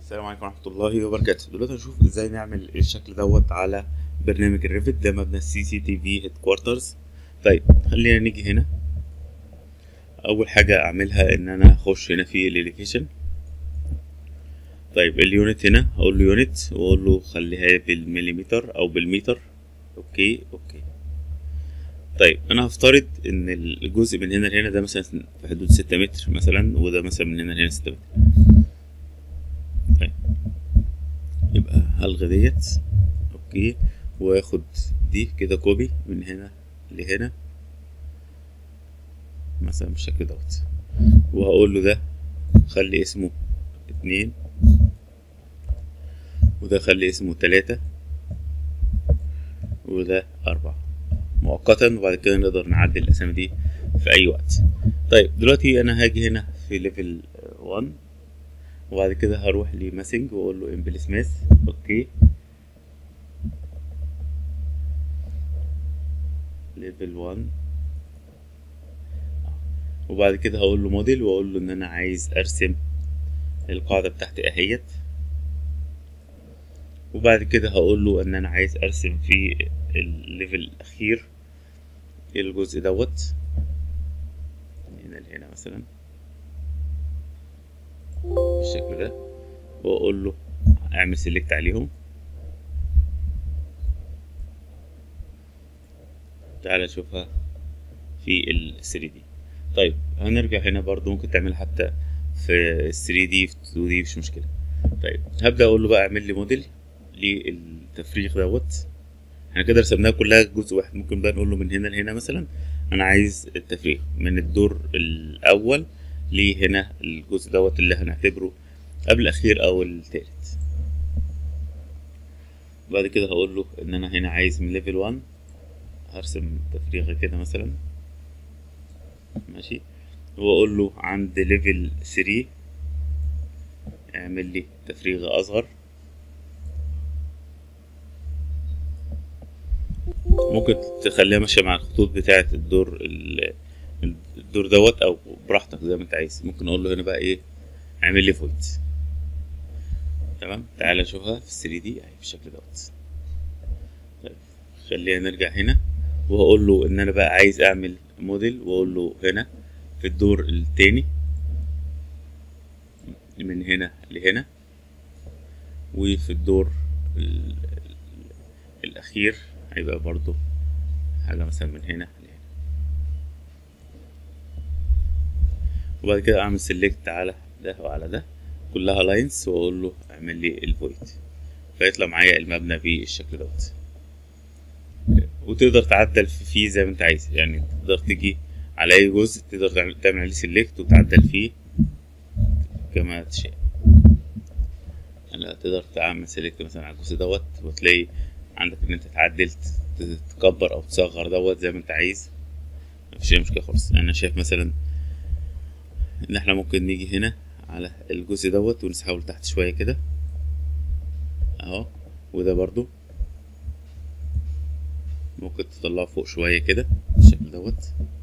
السلام عليكم ورحمة الله وبركاته دلوقتي هنشوف ازاي نعمل الشكل دوت على برنامج الريفت ده مبنى السي سي تي في هيد كوارترز طيب خلينا نيجي هنا اول حاجة اعملها ان انا اخش هنا في الاليفيشن طيب اليونت هنا هقول له يونت واقول له خليها بالمليمتر او بالمتر اوكي اوكي طيب انا هفترض ان الجزء من هنا لهنا ده مثلا في حدود ستة متر مثلا وده مثلا من هنا لهنا ستة متر طيب يبقى هلغي ديت اوكي واخد دي كده كوبي من هنا لهنا مثلا بالشكل دوت وهقول له ده خلي اسمه اتنين وده خلي اسمه تلاتة وده أربعة مؤقتا وبعد كده نقدر نعدل الأسامي دي في أي وقت طيب دلوقتي أنا هاجي هنا في ليفل 1 وبعد كده هروح لماسنج واقول له امبل سميث اوكي ليفل 1 وبعد كده هقول له موديل واقول له ان انا عايز ارسم القاعدة بتاعتي اهيت وبعد كده هقول له ان انا عايز ارسم في الليفل الاخير الجزء دوت هنا لهنا مثلا بالشكل ده واقول له اعمل سيلكت عليهم تعالى نشوفها في ال 3 دي طيب هنرجع هنا برضو ممكن تعملها حتى في 3 دي في 2 دي مش مشكله طيب هبدا اقول له بقى اعمل لي موديل للتفريغ دوت احنا كده رسمناها كلها جزء واحد ممكن بقى نقول له من هنا لهنا مثلا انا عايز التفريغ من الدور الاول لهنا الجزء دوت اللي هنعتبره قبل الاخير او التالت بعد كده هقول له ان انا هنا عايز من ليفل 1 هرسم تفريغه كده مثلا ماشي واقول له عند ليفل 3 اعمل لي تفريغه اصغر ممكن تخليها ماشيه مع الخطوط بتاعه الدور الدور دوت او براحتك زي ما انت عايز ممكن اقول له هنا بقى ايه اعمل لي فويد تمام تعالى نشوفها في 3 دي اهي بالشكل دوت طيب خلينا نرجع هنا وهقول له ان انا بقى عايز اعمل موديل واقول له هنا في الدور التاني من هنا لهنا وفي الدور الاخير هيبقى برضو حاجة مثلا من هنا لهنا وبعد كده اعمل سيلكت على ده وعلى ده كلها لاينز واقول له اعمل لي الفويد فيطلع معايا المبنى بالشكل دوت وتقدر تعدل فيه زي ما انت عايز يعني تقدر تيجي على اي جزء تقدر تعمل عليه سيلكت وتعدل فيه كما تشاء هلا تقدر تعمل سيلكت مثلا على الجزء دوت وتلاقي عندك ان انت تعدل تكبر او تصغر دوت زي ما انت عايز مفيش اي مشكله خالص انا شايف مثلا ان احنا ممكن نيجي هنا على الجزء دوت ونسحبه لتحت شويه كده اهو وده برضو ممكن تطلعه فوق شويه كده بالشكل دوت